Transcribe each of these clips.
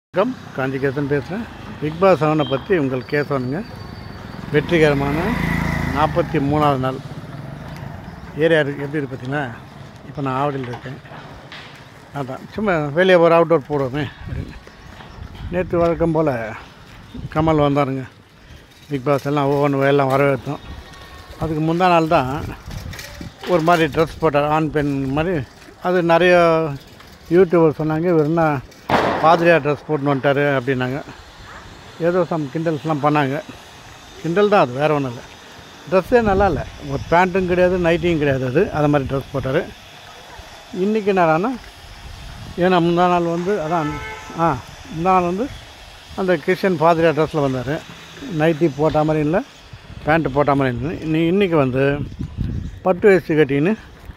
வணக்கம் காஞ்சிகேசன் பேசுகிறேன் big pass செவனை பற்றி உங்கள் கேசவனுங்க வெற்றிகரமான நாற்பத்தி மூணாவது நாள் ஏரியா இருக்கு எப்படி இருக்கு பார்த்தீங்களா இப்போ நான் ஆவடியில் இருக்கேன் அதான் சும்மா வெளியே ஒரு அவுட்டோர் போடுவோமே அப்படின்னு நேற்று வழக்கம் போல் கமல் வந்தாருங்க பிக் பாஸ் எல்லாம் ஒவ்வொன்று எல்லாம் வரவேற்றோம் அதுக்கு முந்தா நாள் தான் ஒரு மாதிரி ட்ரெஸ் போட்டார் ஆண் பெண் மாதிரி அது நிறைய யூடியூபர் சொன்னாங்க இவர் என்ன பாதிரியார் ட்ரெஸ் போட்டுன்னு வந்துட்டாரு அப்படின்னாங்க ஏதோ சம் கிண்டல்ஸ்லாம் பண்ணாங்க கிண்டல் தான் அது வேறு ஒன்றும் இல்லை ட்ரெஸ்ஸே நல்லா இல்லை ஒரு பேண்ட்டும் கிடையாது நைட்டியும் கிடையாது அது அது மாதிரி ட்ரெஸ் போட்டார் இன்றைக்கி என்னடான்னா ஏன்னா முந்தா நாள் வந்து அதான் ஆ முந்தா நாள் வந்து அந்த கிறிஸ்டியன் பாதிரியார் ட்ரெஸ்ஸில் வந்தார் நைட்டி போட்ட மாதிரி இல்லை பேண்ட்டு போட்ட மாதிரி இருந்தது இன்னி இன்றைக்கி வந்து பட்டு வேஷ்டி கட்டின்னு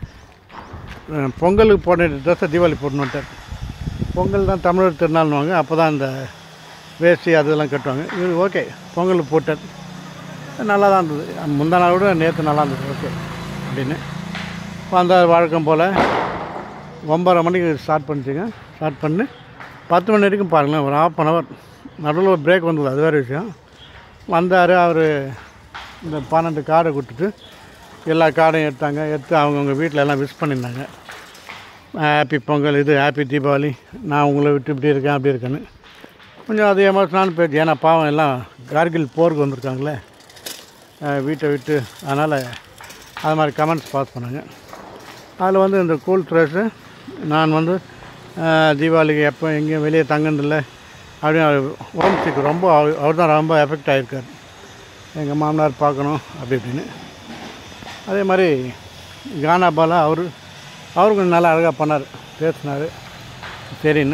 அஹ், பொங்கலுக்கு போட்ட ட்ரெஸ்ஸை தீபாவளி போட்டுன்னு வந்துட்டார் பொங்கல் தான் தமிழர் திருநாள்னுவாங்க அப்போ தான் இந்த வேஷ்டி அதெல்லாம் கட்டுவாங்க இது ஓகே பொங்கலுக்கு போட்டார் நல்லா தான் இருந்தது முந்தா நாள் விட நேற்று நல்லா இருந்தது ஓகே அப்படின்னு வந்தார் வழக்கம் போல் ஒம்பரை மணிக்கு ஸ்டார்ட் பண்ணிச்சுங்க ஸ்டார்ட் பண்ணி பத்து மணி வரைக்கும் பாருங்களேன் ஒரு ஹாஃப் அன் ஹவர் நடுவில் ஒரு பிரேக் வந்தது அது வேறு விஷயம் வந்தார் அவர் இந்த பன்னெண்டு கார்டை கொடுத்துட்டு எல்லா கார்டையும் எடுத்தாங்க எடுத்து அவங்கவுங்க வீட்டில் எல்லாம் விஷ் பண்ணியிருந்தாங்க ஹாப்பி பொங்கல் இது ஹாப்பி தீபாவளி நான் உங்களை விட்டு இப்படி இருக்கேன் அப்படி இருக்கேன்னு கொஞ்சம் அது எமோஷனான பேச்சு ஏன்னா பாவம் எல்லாம் கார்கில் போருக்கு வந்திருக்காங்களே அஹ் வீட்டை விட்டு அதனால் அது மாதிரி கமெண்ட்ஸ் பாஸ் பண்ணாங்க அதில் வந்து இந்த கூல் ட்ரெஸ்ஸு நான் வந்து அஹ், தீபாவளிக்கு எப்போ எங்கேயும் வெளியே தங்கினதில்லை அப்படின்னு ஹோம் சிக் ரொம்ப அவர் தான் ரொம்ப எஃபெக்ட் ஆகிருக்கார் எங்கள் மாமனார் பார்க்கணும் அப்படி இப்படின்னு அதே மாதிரி கானா பாலா அவர் அவரு கொஞ்சம் நல்லா அழகாக பண்ணார் பேசினார் சரின்னு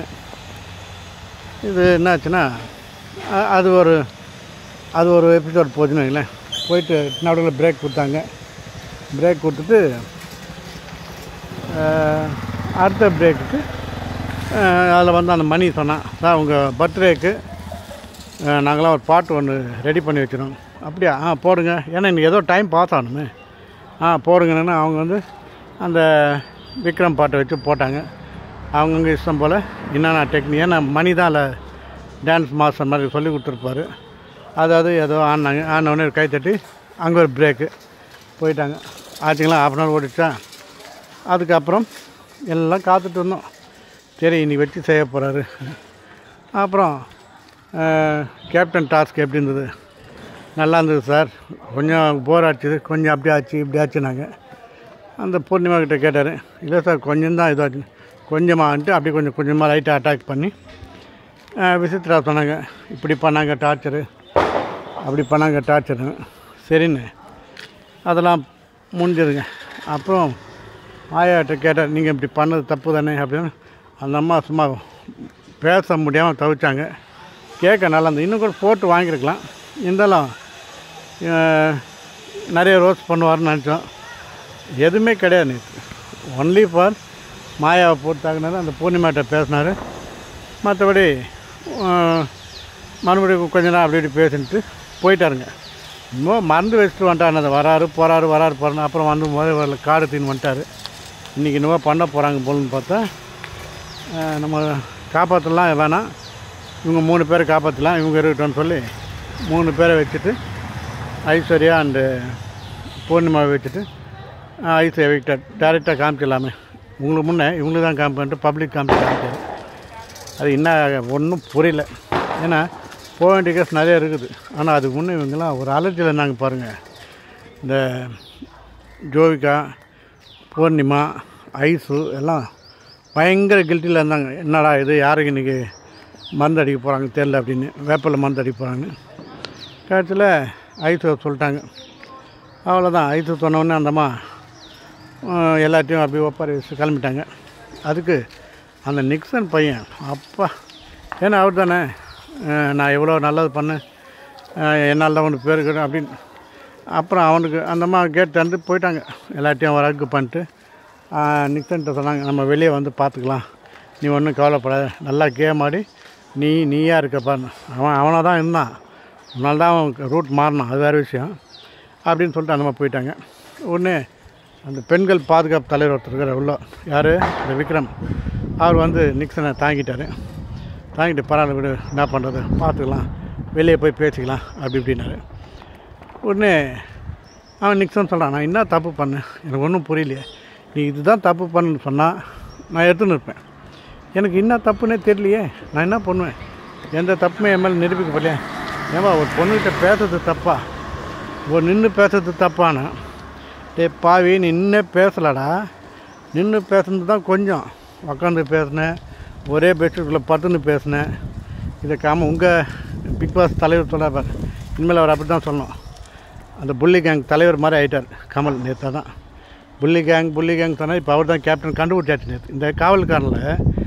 இது என்னாச்சுன்னா அ- அது ஒரு அது ஒரு எபிசோட் போச்சுன்னு வைங்களேன் போயிட்டு நடுவில் பிரேக் கொடுத்தாங்க பிரேக் கொடுத்துட்டு அஹ், அடுத்த பிரேக்குக்கு அதில் வந்து அந்த மணி சொன்னான் சார் உங்கள் பர்த்டேக்கு நாங்களாம் ஒரு பாட்டு ஒன்று ரெடி பண்ணி வச்சிரோம் அப்படியா ஆ போடுங்க ஏன்னா இன்றைக்கி ஏதோ டைம் பாஸ் ஆகணுமே ஆ போடுங்கன்னு அவங்க வந்து அந்த விக்ரம் பாட்டை வச்சு போட்டாங்க அவங்கவுங்க இஷ்டம் போல் என்னென்ன டெக்னிக் ஏன்னா மணி தான் அதில் டான்ஸ் மாஸ்டர் மாதிரி சொல்லி கொடுத்துருப்பாரு அதாவது ஏதோ ஆடினாங்க ஆனவுடனே கை தட்டி அங்கே ஒரு பிரேக்கு போயிட்டாங்க ஆச்சுங்களா ஹாஃப் அன் ஹவர் ஓடிச்சா அதுக்கப்புறம் எல்லாம் காத்துட்டு இருந்தோம் சரி இன்னைக்கு வச்சு செய்ய போகிறாரு அப்புறம் அஹ், கேப்டன் டாஸ்க் எப்படி இருந்தது நல்லா இருந்தது சார் கொஞ்சம் போர் ஆச்சுது கொஞ்சம் அப்படி ஆச்சு இப்படி ஆச்சுனாங்க அந்த பூர்ணிமா கிட்ட கேட்டார் இல்லை சார் கொஞ்சம் தான் இதாச்சு கொஞ்சமாகன்ட்டு அப்படி கொஞ்சம் கொஞ்சமாக லைட்டாக அட்டாக் பண்ணி அஹ், விசித்ரா சொன்னாங்க இப்படி பண்ணாங்க டார்ச்சரு அப்படி பண்ணாங்க டார்ச்சரு சரின்னு அதெல்லாம் முடிஞ்சதுங்க அப்புறம் ஆயாட்ட கேட்டார் நீங்கள் இப்படி பண்ணது தப்பு தானே அப்படின்னு அந்த அம்மா சும்மா பேச முடியாமல் தவிச்சாங்க கேட்க நல்லா இருந்தது இன்னும் கூட போட்டு வாங்கியிருக்கலாம் இருந்தாலும் அஹ், நிறைய ரோஸ் பண்ணுவார்னு நினச்சோம் எதுவுமே கிடையாது நேற்று ஒன்லி ஃபார் மாயாவை போட்டாங்கனால அந்த பூர்ணிமாட்ட பேசினார் மற்றபடி மறுபடியும் கொஞ்ச நேரம் அப்படி இப்படி பேசிட்டு போயிட்டாருங்க இன்னும் மறந்து வச்சுட்டு வந்துட்டார் அந்த வராரு போகிறாரு வராரு போகிறாரு அப்புறம் வந்து முதல் வரல காடு தீன்னு வந்துட்டார் இன்றைக்கி இன்னும் பண்ண போகிறாங்க போலன்னு பார்த்தா அஹ், நம்ம காப்பாற்றலாம் வேணாம் இவங்க மூணு பேரை காப்பாற்றலாம் இவங்க இருக்கட்டும்னு சொல்லி மூணு பேரை வச்சுட்டு ஐஸ்வர்யா அண்டு பூர்ணிமாவை வச்சுட்டு அஹ், ஐஸ் எவிக்டர் டேரெக்டாக காமிச்சிடலாமே உங்களுக்கு முன்னே இவங்களுக்கு தான் காமிப்பேன்ட்டு பப்ளிக் காமிச்சு காமிச்சாரு அது என்ன ஒன்றும் புரியல ஏன்னா போக வேண்டிய கேஸ் நிறைய இருக்குது ஆனால் அதுக்கு முன்னே இவங்கெல்லாம் ஒரு அலர்ஜியில் இருந்தாங்க பாருங்கள் இந்த ஜோவிகா பூர்ணிமா ஐஸு எல்லாம் பயங்கர கில்ட்டியில் இருந்தாங்க என்னடா இது யாருக்கு இன்றைக்கி மருந்து அடிக்க போகிறாங்க தெரில அப்படின்னு வேப்பிலை மருந்து அடிக்க போகிறாங்க கடைசியில் ஐஸு சொல்லிட்டாங்க அவ்வளோதான் ஐஸு சொன்னோடனே அந்தம்மா அஹ், எல்லாத்தையும் அப்படி ஒப்பாரி வச்சு கிளம்பிட்டாங்க அதுக்கு அந்த நிக்சன் பையன் அப்பா ஏன்னா அவர் தானே அஹ், நான் எவ்வளோ நல்லது பண்ணேன் அஹ், என்னால் தான் உனக்கு பேர் இருக்கணும் அப்படின்னு அப்புறம் அவனுக்கு அந்தம்மா கேட் தந்து போயிட்டாங்க எல்லாத்தையும் வழக்கு பண்ணிட்டு அஹ், நிக்சன்கிட்ட சொன்னாங்க நம்ம வெளியே வந்து பார்த்துக்கலாம் நீ ஒன்றும் கவலைப்படாத நல்லா கேம் ஆடி நீ நீயா இருக்கப்பான்னு அவன் அவனாக தான் இருந்தான் அதனால தான் அவன் ரூட் மாறினான் அது வேறு விஷயம் அப்படின்னு சொல்லிட்டு அந்த மாதிரி போயிட்டாங்க உடனே அந்த பெண்கள் பாதுகாப்பு தலைவர் ஒருத்தர் இருக்கிற உள்ள யார் இந்த விக்ரம் அவர் வந்து நிக்சனை தாங்கிட்டார் தாங்கிட்டு பரவாயில்ல விடு என்ன பண்ணுறது பார்த்துக்கலாம் வெளியே போய் பேசிக்கலாம் அப்படி இப்படின்னாரு உடனே அவன் நிக்சன் சொல்கிறான் நான் என்ன தப்பு பண்ணேன் எனக்கு ஒன்றும் புரியலையே நீ இதுதான் தப்பு பண்ணுன்னு சொன்னால் நான் எடுத்துன்னு இருப்பேன் எனக்கு என்ன தப்புன்னே தெரியலையே நான் என்ன பண்ணுவேன் எந்த தப்புமே என் மேலே நிரூபிக்கப்படலையே ஏமா ஒரு பொண்ணுகிட்ட பேசுறது தப்பா ஒரு நின்று பேசுறது தப்பானா டேய் பாவி நீ நின்று பேசலடா நின்று பேசுனது தான் கொஞ்சம் உக்காந்து பேசினேன் ஒரே பெட்ஷீட்டில் பத்துன்னு பேசினேன் இதை காம உங்கள் பிக் பாஸ் தலைவர் சொல்ல பாரு இனிமேல் அவர் அப்படி தான் சொல்லணும் அந்த புள்ளி கேங் தலைவர் மாதிரி ஆயிட்டார் கமல் நேற்று தான் புள்ளி கேங் புள்ளி கேங் சொன்னால் இப்போ அவர் தான் கேப்டன் கண்டுபிடிச்சாச்சு நேற்று இந்த காவல்காரில்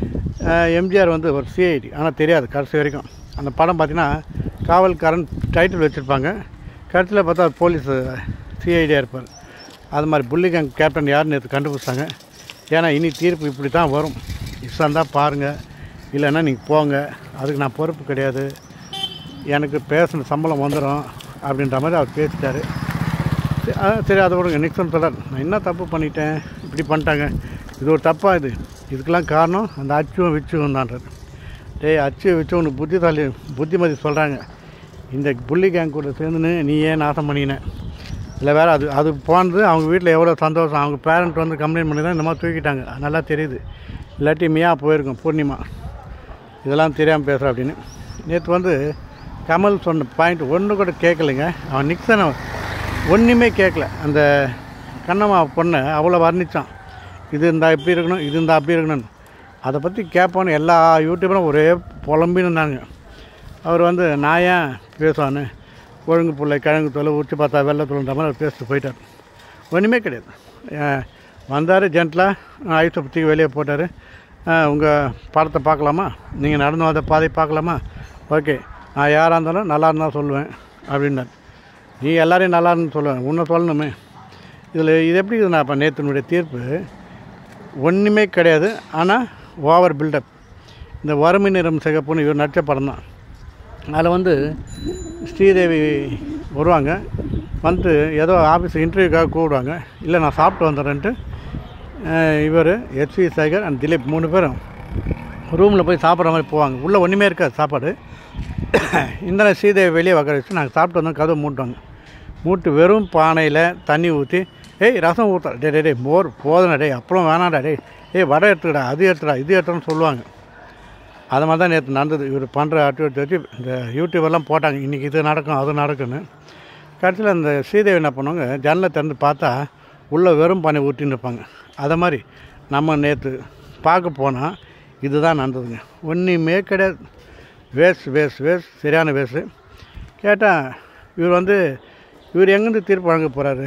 எம்ஜிஆர் வந்து ஒரு சிஐடி ஆனால் தெரியாது கடைசி வரைக்கும் அந்த படம் பார்த்தீங்கன்னா காவல்காரன் டைட்டில் வச்சுருப்பாங்க கடைசியில் பார்த்தா போலீஸ் சிஐடியாக இருப்பார் அது மாதிரி புள்ளி கேங் கேப்டன் யார் நேற்று கண்டுபிடிச்சாங்க ஏன்னா இனி தீர்ப்பு இப்படி தான் வரும் இஷ்டம் தான் பாருங்கள் இல்லைன்னா நீங்கள் போங்க அதுக்கு நான் பொறுப்பு கிடையாது எனக்கு பேசின சம்பளம் வந்துடும் அப்படின்ற மாதிரி அவர் பேசிட்டாரு சரி, ஆ, சரி அதை விடுங்க நிக்சன் சொல்கிறார் நான் என்ன தப்பு பண்ணிட்டேன் இப்படி பண்ணிட்டாங்க இது ஒரு தப்பா இது இதுக்கெல்லாம் காரணம் அந்த அச்சுவும் விச்சுவும் தான்றது டேய் அச்சு விச்சு உனக்கு புத்திசாலி புத்திமதி சொல்கிறாங்க இந்த புள்ளி கேங் கூட சேர்ந்துன்னு நீ ஏன் நாசம் பண்ணின இல்லை வேறு அது அது போனது அவங்க வீட்டில் எவ்வளோ சந்தோஷம் அவங்க பேரண்ட் வந்து கம்ப்ளைண்ட் பண்ணி தான் இந்த மாதிரி தூக்கிட்டாங்க அது நல்லா தெரியுது இல்லாட்டி மியா போயிருக்கும் பூர்ணிமா இதெல்லாம் தெரியாமல் பேசுகிற அப்படின்னு நேற்று வந்து கமல் சொன்ன பாயிண்ட் ஒன்று கூட கேட்கலைங்க அவன் நிக்சனை ஒன்றுமே கேட்கல அந்த கண்ணம்மா பொண்ணை அவ்வளோ வர்ணிச்சான் இது இந்த இப்படி இருக்கணும் இது இந்த அப்படி இருக்கணும்னு அதை பற்றி கேட்போன்னு எல்லா யூடியூபரும் ஒரே புலம்பின்னு அவர் வந்து நான் ஏன் பேசுவான்னு ஒழுங்கு பிள்ளை கிழங்கு தொலை உச்சி பார்த்தா வெள்ளை தொழுன்ற மாதிரி அவர் பேசிட்டு போயிட்டார் ஒன்றுமே கிடையாது வந்தார் ஜென்டலாக ஐஸை பற்றி வெளியே போட்டார் உங்கள் படத்தை பார்க்கலாமா நீங்கள் நடந்து வந்த பாதை பார்க்கலாமா ஓகே நான் யாராக இருந்தாலும் நல்லா இருந்தால் சொல்லுவேன் அப்படின்னார் நீ எல்லாரையும் நல்லா இருந்து சொல்லுவேன் உன்னை சொல்லணுமே இதில் இது எப்படி நான் இப்போ நேற்றுனுடைய தீர்ப்பு ஒன்றுமே கிடையாது ஆனால் ஓவர் பில்டப் இந்த வறுமை நிறம் சிகப்புன்னு இவர் நடித்த படம் தான் அதில் வந்து ஸ்ரீதேவி வருவாங்க வந்து ஏதோ ஆஃபீஸ் இன்டர்வியூக்காக கூப்பிடுவாங்க இல்லை நான் சாப்பிட்டு வந்துடுறேன்ட்டு இவர் எஸ்வி சேகர் அண்ட் திலீப் மூணு பேரும் ரூமில் போய் சாப்பிட்ற மாதிரி போவாங்க உள்ளே ஒன்றுமே இருக்காது சாப்பாடு இந்த ஸ்ரீதேவி வெளியே உக்கார வச்சு நாங்கள் சாப்பிட்டு வந்தோம் கதவை மூட்டுவாங்க மூட்டு வெறும் பானையில் தண்ணி ஊற்றி ஏய் ரசம் ஊற்ற டே டே டே மோர் போதனை டேய் அப்புறம் வேணாம்டா டேய் ஏய் வடை எடுத்துக்கடா அது எடுத்துடா இது எடுத்துன்னு சொல்லுவாங்க அது மாதிரி தான் நேற்று நடந்தது இவர் பண்ணுற ஆக்டிவிட்டி வச்சு இந்த யூடியூபெல்லாம் போட்டாங்க இன்றைக்கி இது நடக்கும் அது நடக்குன்னு கடைசியில் அந்த ஸ்ரீதேவி என்ன பண்ணுவாங்க ஜன்னலை திறந்து பார்த்தா உள்ளே வெறும் பானை ஊற்றின்னு இருப்பாங்க அதை மாதிரி நம்ம நேற்று பார்க்க போனால் இதுதான் நடந்ததுங்க ஒன்றுமே கிடையாது வேஸ்ட் வேஸ்ட் வேஸ்ட் சரியான வேஸ்ட்டு கேட்டால் இவர் வந்து இவர் எங்கேருந்து தீர்ப்பு வழங்க போகிறாரு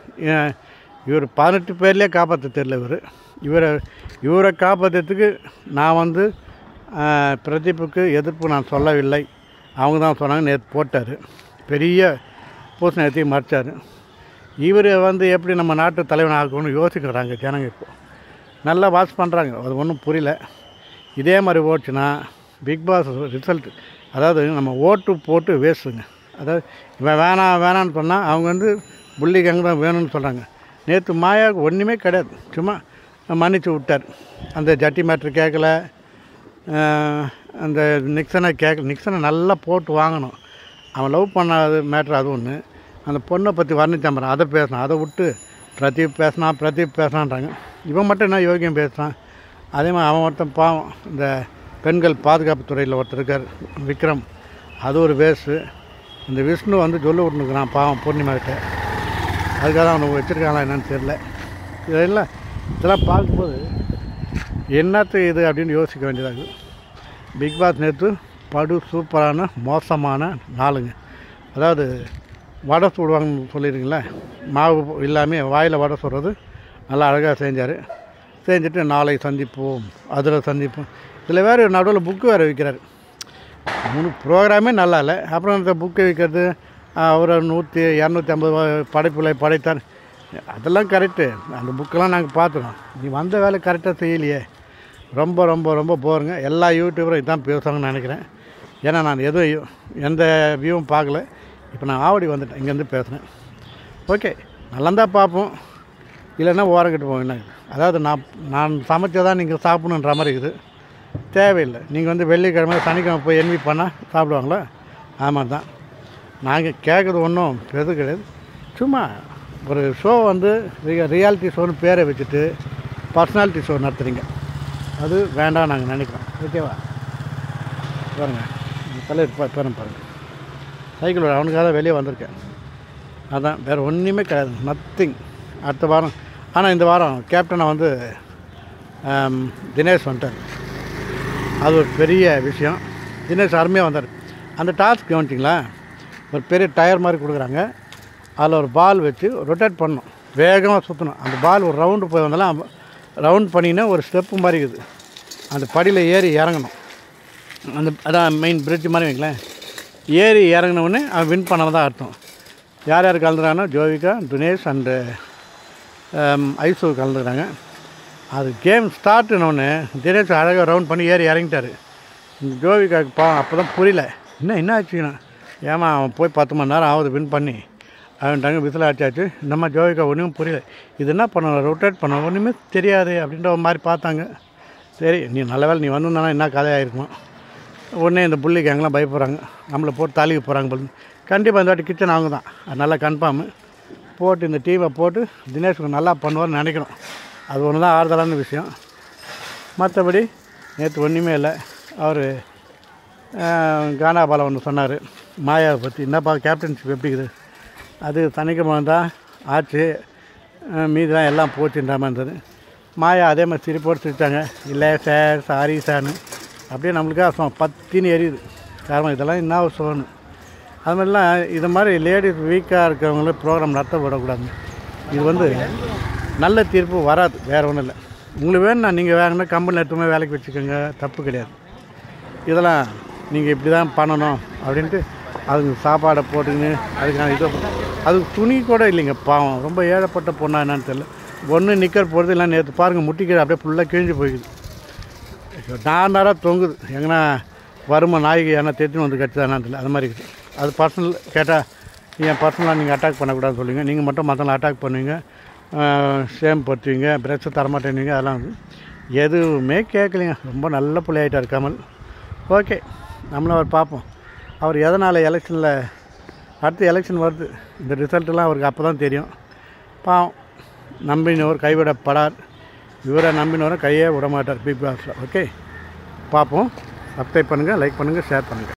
இவர் பதினெட்டு பேர்லேயே காப்பாற்ற தெரில இவர் இவரை இவரை காப்பாற்றுறதுக்கு நான் வந்து ஆஹ், பிரதீப்புக்கு எதிர்ப்பு நான் சொல்லவில்லை அவங்க தான் சொன்னாங்க நேற்று போட்டார் பெரிய பூசணி எடுத்து மறைச்சார் இவர் வந்து எப்படி நம்ம நாட்டு தலைவன் ஆகணும்னு யோசிக்கிறாங்க ஜனங்க இப்போ நல்லா வாட்ச் பண்ணுறாங்க அது ஒன்றும் புரியல இதே மாதிரி ஓட்டுச்சுன்னா பிக் பாஸ் ரிசல்ட் அதாவது நம்ம ஓட்டு போட்டு வேஸ்ட்டுங்க அதாவது இவன் வேணாம் வேணான்னு சொன்னால் அவங்க வந்து புள்ளி கேங் தான் வேணும்னு சொல்கிறாங்க நேற்று மாயாவுக்கு ஒன்றுமே கிடையாது சும்மா மன்னிச்சு விட்டார் அந்த ஜட்டி மேட்ரு கேட்கல ஆஹ், அந்த நிக்சனை கேட்கல நிக்சனை நல்லா போட்டு வாங்கணும் அவன் லவ் பண்ணாத மேட்ரு அது ஒன்று அந்த பொண்ணை பற்றி வர்ணிச்சான் பாரு அதை பேசினான் அதை விட்டு பிரதீப் பேசினான் பிரதீப் பேசினான்றாங்க இவன் மட்டும் என்ன யோகியம் பேசுகிறான் அதே மாதிரி அவன் ஒருத்தன் பாவம் இந்த பெண்கள் பாதுகாப்பு துறையில் ஒருத்தர் இருக்கார் விக்ரம் அது ஒரு வேஸ்ட்டு இந்த விஷ்ணு வந்து சொல்லி விட்டுனுக்குறான் பாவம் பூர்ணிமாக்கிட்ட அதுக்காக அவனை வச்சுருக்காங்களா என்னன்னு தெரில இதெல்லாம் இதெல்லாம் பார்க்கும்போது என்னத்து இது அப்படின்னு யோசிக்க வேண்டியதாக இருக்குது பிக் பாஸ் நேற்று படு சூப்பரான மோசமான நாளுங்க அதாவது வடை சுடுவாங்கன்னு சொல்லியிருக்கீங்களே மாவு இல்லாமல் வாயில் வடை சுடுறது நல்லா அழகாக செஞ்சார் செஞ்சுட்டு நாளை சந்திப்போம் அதில் சந்திப்போம் இதில் வேறு நடுவில் புக்கு வேறு விற்கிறாரு மூணு ப்ரோக்ராமே நல்லா இல்லை அப்புறம் இந்த புக்கு விற்கிறது அவர் நூற்றி இரநூத்தி ஐம்பது படைப்புகளை படைத்தார் அதெல்லாம் கரெக்டு அந்த புக்கெல்லாம் நாங்கள் பார்த்துறோம் நீ வந்த வேலை கரெக்டாக செய்யலையே ரொம்ப ரொம்ப ரொம்ப போருங்க எல்லா யூடியூபரும் இதான் பேசுவாங்கன்னு நினைக்கிறேன் ஏன்னா நான் எதுவும் யூ- எந்த வியூவும் பார்க்கல இப்போ நான் ஆவடி வந்துட்டேன் இங்கேருந்து பேசுகிறேன் ஓகே நல்லா பார்ப்போம் இல்லைன்னா ஓரங்கிட்டு போவோம் என்ன அதாவது நான் நான் சமைச்சதான் நீங்கள் சாப்பிடணுன்ற மாதிரி இருக்குது தேவையில்லை நீங்கள் வந்து வெள்ளிக்கிழமை சனிக்கிழமை போய் என்வி பண்ணால் சாப்பிடுவாங்களா ஆமாம் தான் நாங்கள் கேட்குறது ஒன்றும் பெருது கிடையாது சும்மா ஒரு ஷோ வந்து ரியாலிட்டி ஷோன்னு பேரை வச்சுட்டு பர்சனாலிட்டி ஷோ நடத்துகிறீங்க அது வேண்டாம் நாங்கள் நினைக்கிறோம் ஓகேவா பாருங்க தலைவர் பா பேரும் பாருங்கள் சைக்கிளோட அவனுக்காக தான் வெளியே வந்திருக்கேன் அதான் வேறு ஒன்றுமே கிடையாது நத்திங் அடுத்த வாரம் ஆனால் இந்த வாரம் கேப்டனை வந்து ஆம், தினேஷ் வந்துட்டார் அது ஒரு பெரிய விஷயம் தினேஷ் அருமையாக வந்தார் அந்த டாஸ்க் கவனிச்சிங்களா ஒரு பெரிய டயர் மாதிரி கொடுக்குறாங்க அதில் ஒரு பால் வச்சு ரொட்டேட் பண்ணணும் வேகமாக சுற்றணும் அந்த பால் ஒரு ரவுண்டு போய் வந்தாலும் ரவுண்ட் பண்ணிங்கன்னா ஒரு ஸ்டெப்பு மாதிரி இருக்குது அந்த படியில் ஏறி இறங்கணும் அந்த அதான் மெயின் பிரிட்ஜ் மாதிரி வைங்களேன் ஏறி இறங்கின உடனே அவன் வின் பண்ணதான் தான் அர்த்தம் யார் யார் கலந்துறாங்கன்னா ஜோவிகா தினேஷ் அண்டு ஐசு கலந்துக்கிறாங்க அது கேம் ஸ்டார்ட்னோடனே தினேஷ் அழகாக ரவுண்ட் பண்ணி ஏறி இறங்கிட்டாரு இந்த ஜோவிகாவுக்கு பாவம் அப்போ தான் புரியல என்ன என்ன ஆச்சுன்னா ஏமா அவன் போய் பத்து மணி நேரம் ஆகுது வின் பண்ணி அவன்ட்டாங்க விசில் அடிச்சாச்சு நம்ம ஜோவிகா ஒன்றும் புரியல இது என்ன பண்ண ரொட்டேட் பண்ண ஒன்றுமே தெரியாது அப்படின்ற ஒரு மாதிரி பார்த்தாங்க சரி நீ நல்ல வேலை நீ வந்திருந்தானா என்ன கதையாயிருக்குமா உடனே இந்த புள்ளி கேங்கெலாம் பயப்படுறாங்க நம்மளை போட்டு தாளிக்க போகிறாங்க போல கண்டிப்பாக இந்த வாட்டி கிச்சன் அவங்க தான் அது நல்லா கன்ஃபார்மு போட்டு இந்த டீமை போட்டு தினேஷ்க்கு நல்லா பண்ணுவார்னு நினைக்கிறோம் அது ஒன்று தான் ஆறுதலான விஷயம் மற்றபடி நேற்று ஒன்றுமே இல்லை அவர் கானாபாலம் ஒன்று சொன்னார் மாயாவை பற்றி என்னப்பா கேப்டன்ஷிப் எப்படி இருக்குது அது சனிக்கிழமை தான் ஆச்சு அஹ் மீதிலாம் எல்லாம் போச்சுன்ற மாதிரி இருந்தது மாயா அதே மாதிரி சிரிப்போடு சிரித்தாங்க இல்லை சார் சாரி சார்னு அப்படியே நம்மளுக்கே அர்த்தம் பத்தின்னு எரியுது காரணம் இதெல்லாம் என்ன சொல்லணும் அது மாதிரிலாம் இது மாதிரி லேடிஸ் வீக்காக இருக்கிறவங்களும் ப்ரோக்ராம் நடத்த விடக்கூடாது இது வந்து நல்ல தீர்ப்பு வராது வேறு ஒன்றும் இல்லை உங்களுக்கு வேணும்னா நீங்கள் வேணும்னா கம்பெனியில் எடுத்துமே வேலைக்கு வச்சுக்கோங்க தப்பு கிடையாது இதெல்லாம் நீங்கள் இப்படி தான் பண்ணணும் அப்படின்ட்டு அதுக்கு சாப்பாடை போட்டுக்கின்னு அதுக்கான இதை அதுக்கு துணி கூட இல்லைங்க பாவம் ரொம்ப ஏழப்பட்ட பொண்ணா என்னன்னு தெரியல ஒன்று நிக்கர் போடுறது இல்லை நேற்று பாருங்கள் முட்டிக்கிற அப்படியே ஃபுல்லாக கிழிஞ்சு போயிடுது நான் நேரம் தொங்குது எங்கன்னா வருமா நாய்க்கு ஏன்னா தெத்துன்னு வந்து கட்டுதானு தெரியல அது மாதிரி இருக்குது அது பர்சனல் கேட்டால் என் பர்சனலாக நீங்கள் அட்டாக் பண்ணக்கூடாதுன்னு சொல்லுவீங்க நீங்கள் மட்டும் மற்றவங்களை அட்டாக் பண்ணுவீங்க சேம் படுத்துவீங்க ப்ரெஷ்ஷை தரமாட்டேனுவீங்க அதெல்லாம் வந்து எதுவுமே கேட்கலைங்க ரொம்ப நல்ல பிள்ளையாயிட்டார் கமல் ஓகே நம்மளும் அவர் பார்ப்போம் அவர் எதனால் எலெக்ஷனில் அடுத்து எலெக்ஷன் வருது இந்த ரிசல்ட்டெல்லாம் அவருக்கு அப்போ தான் தெரியும் பாவம் நம்பினவர் கைவிடப்படார் இவரை நம்பினவரை கையே விட மாட்டார் பிக் பாஸில் ஓகே பார்ப்போம் சப்ஸ்கிரைப் பண்ணுங்கள் லைக் பண்ணுங்கள் ஷேர் பண்ணுங்கள்